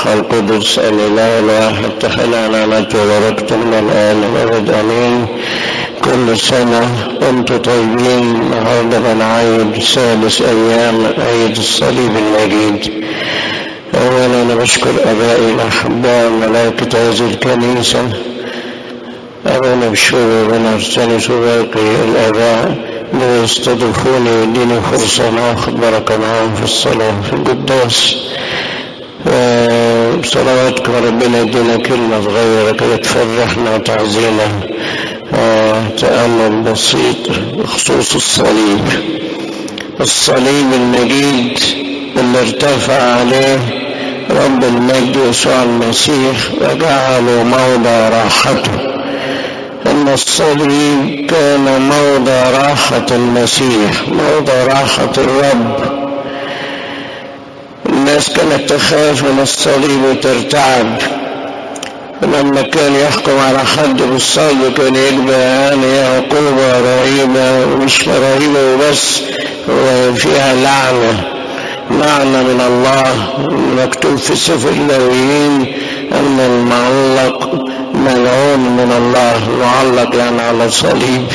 والروح القدس الإله الواحد تخلى نعمته وبركته من الآن والأبد آمين كل سنة وأنتم طيبين النهارده بنعيد سادس أيام عيد الصليب المجيد أولا أنا بشكر أبائي الأحباء ملائكة هذه الكنيسة أبونا بشوي وبنا أرسنس وباقي الآباء اللي يستضيفوني ويديني فرصة ناخد بركة معاهم في الصلاة في القداس وصلواتكم ربنا يدينا كلمة صغيرة كده تفرحنا وتعزينا تأمل بسيط بخصوص الصليب الصليب المجيد اللي ارتفع عليه رب المجد يسوع المسيح وجعله موضع راحته ان الصليب كان موضع راحة المسيح موضع راحة الرب الناس كانت تخاف من الصليب وترتعب لما كان يحكم على حد بالصلب كان يجبى يعني عقوبة رهيبة ومش رهيبة وبس وفيها لعنة لعنة من الله مكتوب في سفر اللاويين أن المعلق ملعون من الله معلق يعني على صليب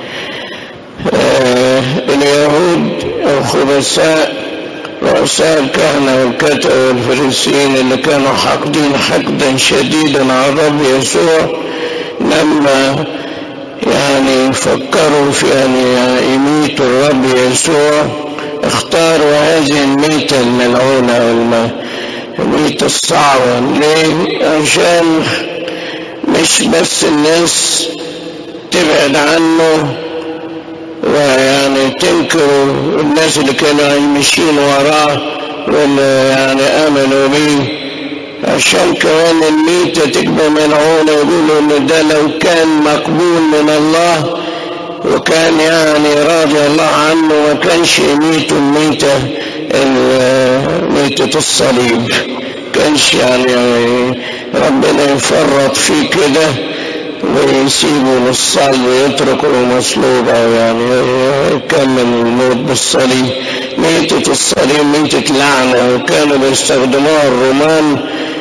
آه اليهود الخبثاء رؤساء الكهنة والكتبة والفريسيين اللي كانوا حاقدين حقدا شديدا على الرب يسوع لما يعني فكروا في أن يميتوا الرب يسوع اختاروا هذه الميتة الملعونة الميتة الصعبة ليه؟ عشان مش بس الناس تبعد عنه ويعني تنكروا الناس اللي كانوا ماشيين وراه واللي يعني امنوا بيه عشان كمان الميتة تبقى ملعونة يقولوا ان ده لو كان مقبول من الله وكان يعني راضي الله عنه ما كانش يميت الميتة ميتة الصليب كانش يعني ربنا يفرط فيه كده ويسيبوا للصلب ويتركوا مصلوب او يعني يكمل الموت بالصليب ميتة الصليب ميتة لعنة وكانوا بيستخدموها الرومان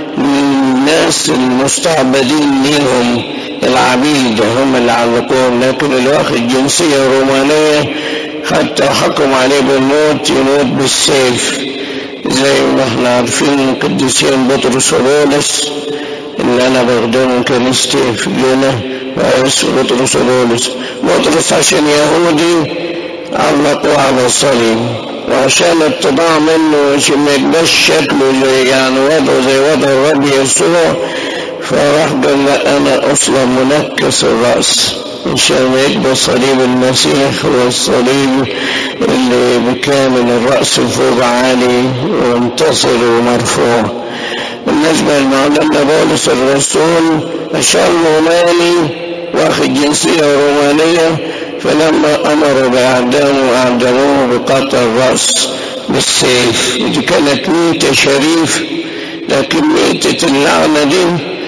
الناس المستعبدين ليهم العبيد هم اللي علقوهم لكن اللي واخد جنسية رومانية حتى حكم عليه بالموت يموت بالسيف زي ما احنا عارفين القديسين بطرس وبولس اللي انا بخدمه كنيستي في جنة واسمه بطرس وبولس بطرس عشان يهودي علقوه على الصليب وعشان اتضاع منه عشان ما يبقاش شكله زي يعني وضعه زي وضع الرب يسوع فراح قال لا انا اصلا منكس الراس عشان يبقى صليب المسيح هو الصليب اللي بكامل الراس فوق عالي ومنتصر ومرفوع بالنسبة لمعلمنا بولس الرسول عشان روماني واخد جنسية رومانية فلما أمروا بإعدامه أعدموه بقطع الرأس بالسيف دي كانت ميتة شريف لكن ميتة اللعنة دي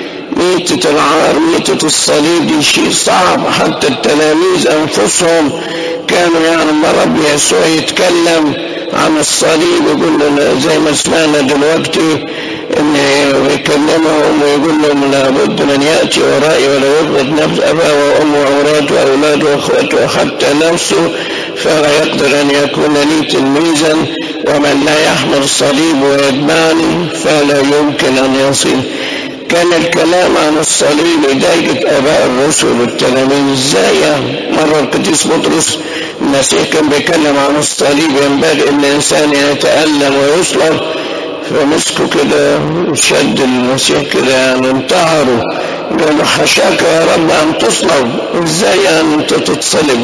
ميتة العار ميتة الصليب دي شيء صعب حتى التلاميذ أنفسهم كانوا يعني لما رب يسوع يتكلم عن الصليب يقول لنا زي ما سمعنا دلوقتي ان يكلمهم ويقول لهم لابد من ياتي ورائي ولا يبغض نفس اباه وامه واولاده واولاده واخوته وحتى نفسه فلا يقدر ان يكون لي تلميذا ومن لا يحمل صليب ويتبعني فلا يمكن ان يصل كان الكلام عن الصليب لدرجة آباء الرسل والتلاميذ ازاي يعني مرة القديس بطرس المسيح كان بيتكلم عن الصليب ينبغي ان الانسان يتألم ويصلب فمسكوا كده شد المسيح كده يعني انتهروا قالوا حشاك يا رب ان تصلب ازاي يعني انت تتصلب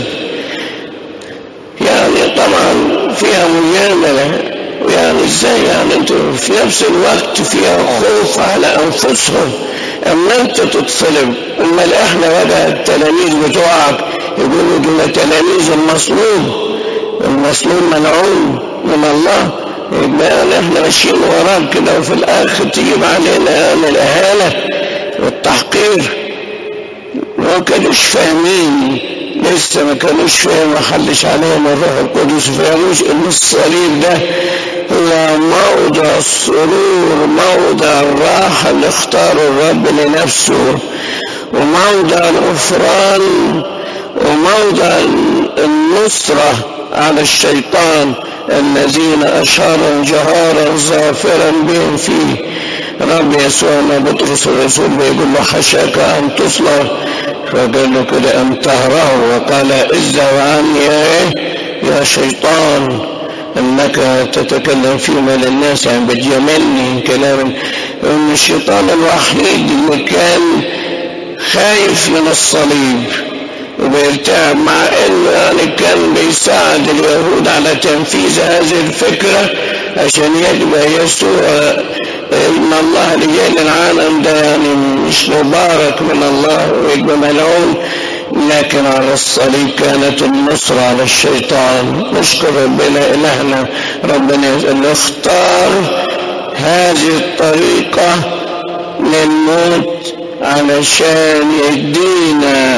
يعني طبعا فيها مجاملة يعني ازاي يعني انتوا في نفس الوقت فيها خوف على انفسهم اما انت تتصلب امال احنا بقى التلاميذ بتوعك يقولوا دول تلاميذ المصلوب المصلوب ملعون من الله يبقى يعني احنا ماشيين وراك كده وفي الاخر تجيب علينا يعني الاهانه والتحقير ما كانوش فاهمين لسه ما كانوش فاهم ما حلش عليهم الروح القدس فهموش ان الصليب ده هو موضع السرور موضع موضع الراحة اللي اختاره الرب لنفسه وموضع الغفران وموضع النصرة على الشيطان الذين أشاروا جهارا ظافرا بهم فيه رب يسوع ما بطرس الرسول بيقول له حشاك أن تصلى فقال له كده أن تهره وقال اذهب عني يا يا شيطان انك تتكلم فيما للناس يعني بتجاملني كلام ان الشيطان الوحيد اللي كان خايف من الصليب وبيرتعب مع انه يعني كان بيساعد اليهود على تنفيذ هذه الفكره عشان يجبى يسوع ان الله رجال العالم ده يعني مش مبارك من الله ويبقى ملعون لكن على الصليب كانت النصرة على الشيطان نشكر ربنا إلهنا ربنا اللي اختار هذه الطريقة للموت علشان يدينا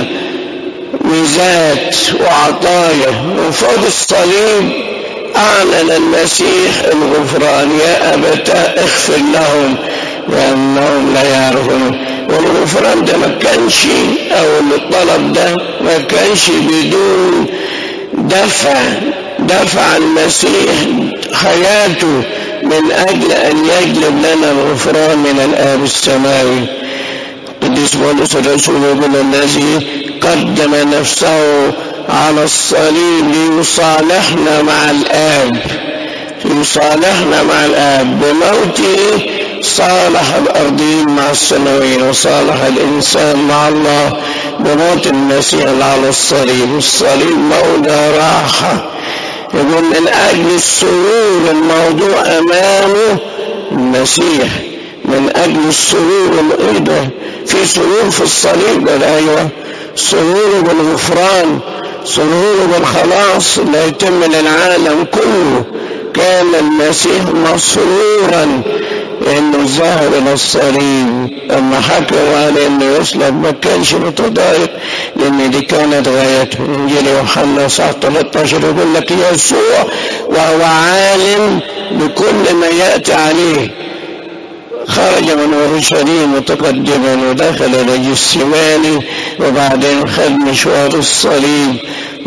ميزات وعطايا وفوق الصليب أعلن المسيح الغفران يا أبتاه اغفر لهم لأنهم لا يعرفون والغفران ده ما كانش أو الطلب ده ما كانش بدون دفع دفع المسيح حياته من أجل أن يجلب لنا الغفران من الآب السماوي قديس بولس الرسول يقول الذي قدم نفسه على الصليب ليصالحنا مع الآب يصالحنا مع الآب بموته صالح الأرضين مع السماوين وصالح الإنسان مع الله بموت المسيح على الصليب الصليب موضع راحة يقول من أجل السرور الموضوع أمامه المسيح من أجل السرور إيه ده في سرور في الصليب أيوه سرور بالغفران سرور بالخلاص اللي يتم للعالم كله كان المسيح مسرورا انه ظهر الى الصليب اما حكوا على انه يصلب ما كانش متضايق لان دي كانت غايته انجيل يوحنا صح 13 يقول لك يسوع وهو عالم بكل ما ياتي عليه خرج من اورشليم متقدما ودخل الى جسماني وبعدين خد مشوار الصليب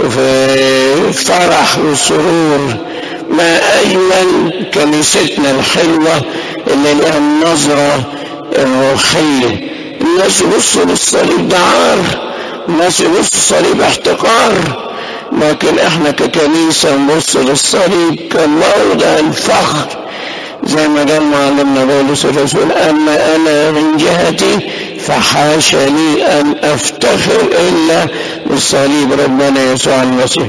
وفي فرح وسرور ما اجمل كنيستنا الحلوه اللي لها النظره الروحيه الناس يبصوا للصليب ده عار الناس يبصوا للصليب احتقار لكن احنا ككنيسه نبص للصليب كموضع الفخر زي ما قال معلمنا بولس الرسول اما انا من جهتي فحاشا لي ان افتخر الا بالصليب ربنا يسوع المسيح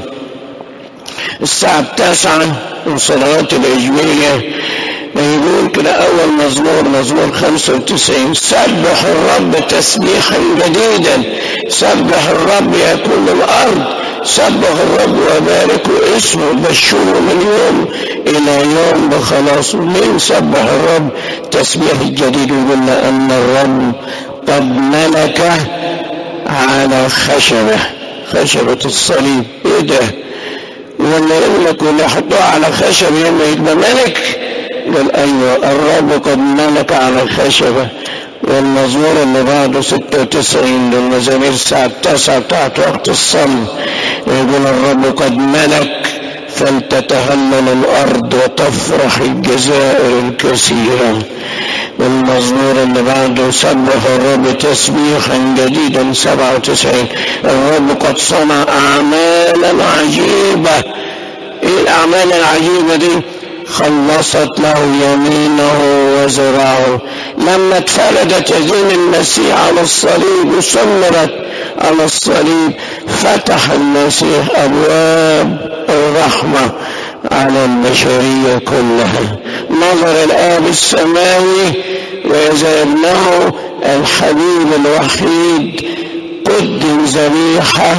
الساعة التاسعة من صلوات الإجمية يقول كده أول مزمور مزمور 95 سبح الرب تسبيحا جديدا سبح الرب يا كل الأرض سبح الرب وباركوا اسمه بشروا من يوم إلى يوم بخلاصه مين سبح الرب تسبيح الجديد يقول أن الرب قد ملك على خشبة خشبة الصليب ايه ده ولا يقول لك ولا يحطوها على خشب يوم يبقى ملك قال ايوه الرب قد ملك على الخشبة والمزمور اللي بعده 96 للمزامير الساعة التاسعة بتاعت وقت الصلاة يقول الرب قد ملك فلتتهلل الأرض وتفرح الجزائر الكثيرة والمزمور اللي بعده سبح الرب تسبيحا جديدا 97 الرب قد صنع أعمالا عجيبة إيه الأعمال العجيبة دي خلصت له يمينه وزراعه لما اتفردت يدين المسيح على الصليب وسمرت على الصليب فتح المسيح أبواب الرحمة على البشرية كلها نظر الآب السماوي وإذا ابنه الحبيب الوحيد قدم ذبيحة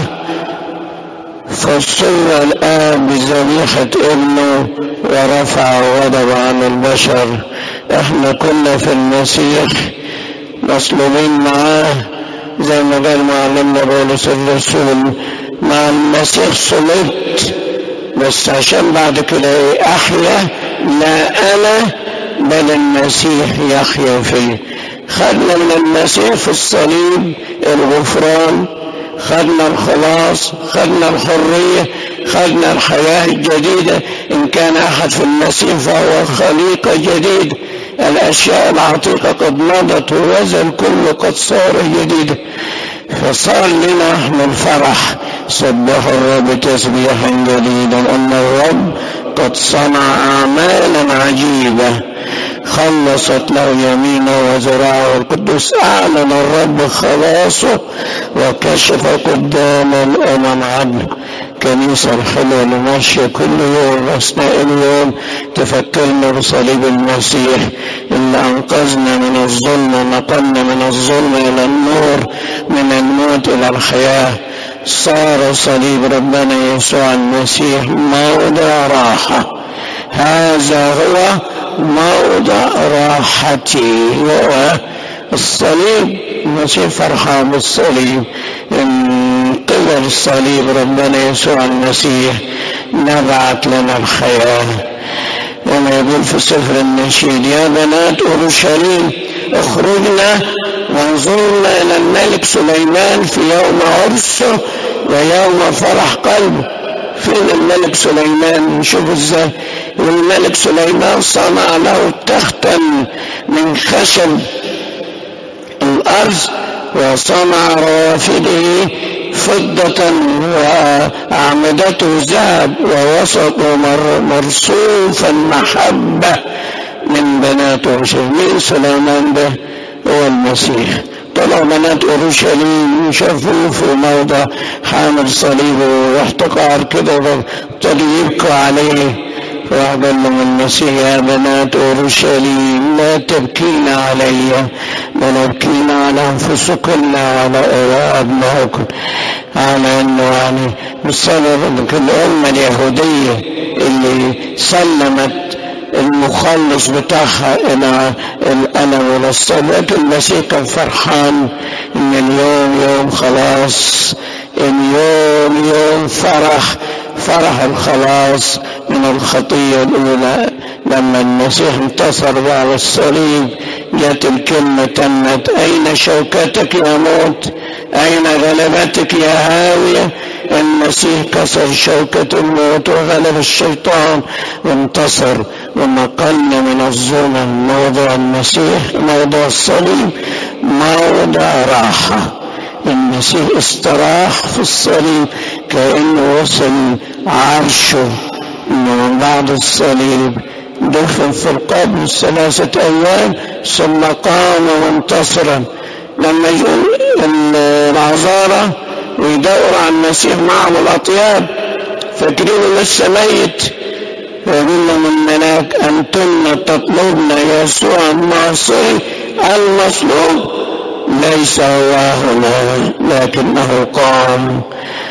فسر الآب بذبيحة ابنه ورفع غضب عن البشر احنا كنا في المسيح مصلوبين معاه زي ما قال معلمنا بولس الرسول مع المسيح صلبت بس عشان بعد كده ايه احيا لا انا بل المسيح يحيا فيه خدنا من المسيح في الصليب الغفران خدنا الخلاص خدنا الحرية خدنا الحياة الجديدة إن كان أحد في المسيح فهو خليقة جديدة الأشياء العتيقة قد مضت وذا الكل قد صار جديدا فصار لنا احنا الفرح سبح الرب تسبيحا جديدا أن الرب قد صنع أعمالا عجيبة خلصت له يمينه وذراعه القدوس أعلن الرب خلاصه وكشف قدام الأمم عنه كنيسة الحلوة اللي ماشية كل يوم أثناء اليوم تفكرنا بصليب المسيح اللي أنقذنا من الظلم ونقلنا من الظلم إلى النور من الموت إلى الحياة صار صليب ربنا يسوع المسيح موضع راحة هذا هو موضع راحتي هو الصليب المسيح فرحان بالصليب من قبل الصليب ربنا يسوع المسيح نبعت لنا الحياة وما يقول في سفر النشيد يا بنات أورشليم اخرجنا وانظرنا إلى الملك سليمان في يوم عرسه ويوم فرح قلبه فين الملك سليمان نشوف ازاي والملك سليمان صنع له تختا من خشب الأرض وصنع روافده فضة وأعمدته ذهب ووسطه مرصوفا محبة من بنات أورشليم مين سليمان ده هو المسيح طلعوا بنات اورشليم شافوه في موضع حامل صليبه واحتقار كده وابتدوا يبكوا عليه فقال لهم المسيح يا بنات اورشليم لا تبكين علي بل ابكين على انفسكن وعلى ابنائكم على انه يعني بسبب الامه اليهوديه اللي سلمت المخلص بتاعها الى الالم والى الصلاه المسيح كان فرحان ان اليوم يوم خلاص اليوم يوم فرح فرح الخلاص من الخطيه الاولى لما المسيح انتصر على الصليب جت الكلمه تمت اين شوكتك يا موت اين غلبتك يا هاويه المسيح كسر شوكة الموت وغلب الشيطان وانتصر ونقلنا من الظلم موضع المسيح موضع الصليب موضع راحة المسيح استراح في الصليب كأنه وصل عرشه من بعد الصليب دفن في القبر ثلاثة أيام ثم قام منتصرا لما يقول العذارى ويدور على المسيح معهم الأطياب فاكرينه لسه ميت ويقول لهم الملاك أنتن تطلبن يسوع الناصري المصلوب ليس هو هنا لكنه قام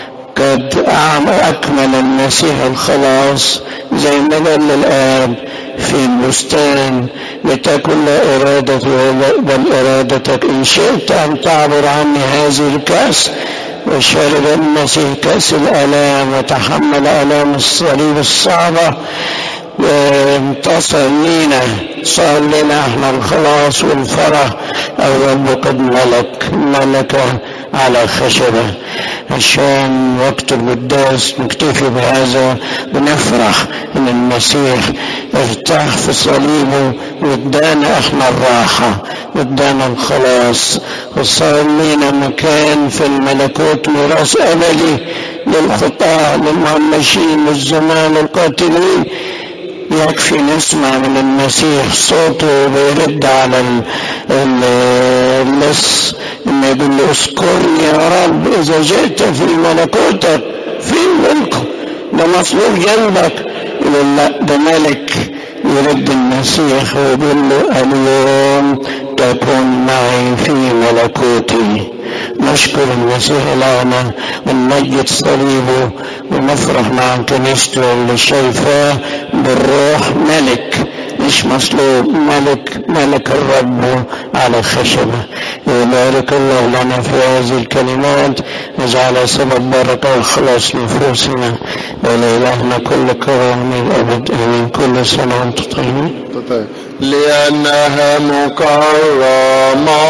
قد أكمل المسيح الخلاص زي ما قال الآب في البستان لتكن لا إرادتي بل إرادتك إن شئت أن تعبر عني هذه الكأس وشرب المسيح كأس الآلام وتحمل آلام الصليب الصعبة وانتصر لينا صار لنا احنا الخلاص والفرح الرب قد ملك ملك على خشبة عشان وقت القداس نكتفي بهذا ونفرح ان المسيح ارتاح في صليبه وادانا احنا الراحة وادانا الخلاص وصار لنا مكان في الملكوت ميراث ابدي للخطاة للمهمشين للزمان القاتلين يكفي نسمع من المسيح صوته بيرد على اللص انه يقول له اذكرني يا رب اذا جئت في ملكوتك فين ملكه ده مطلوب جنبك يقول لا ده ملك يرد المسيح ويقول له اليوم تكون معي في ملكوتي نشكر المسيح الأعمى ونمجد صليبه ونفرح مع كنيسته اللي شايفاه بالروح ملك مش مصلوب ملك ملك الرب على خشبة يبارك الله لنا في هذه الكلمات وجعل سبب بركة وخلاص نفوسنا ولإلهنا كل كرامة الأبد آمين كل سنة وأنتم طيبين لأنها مكرمة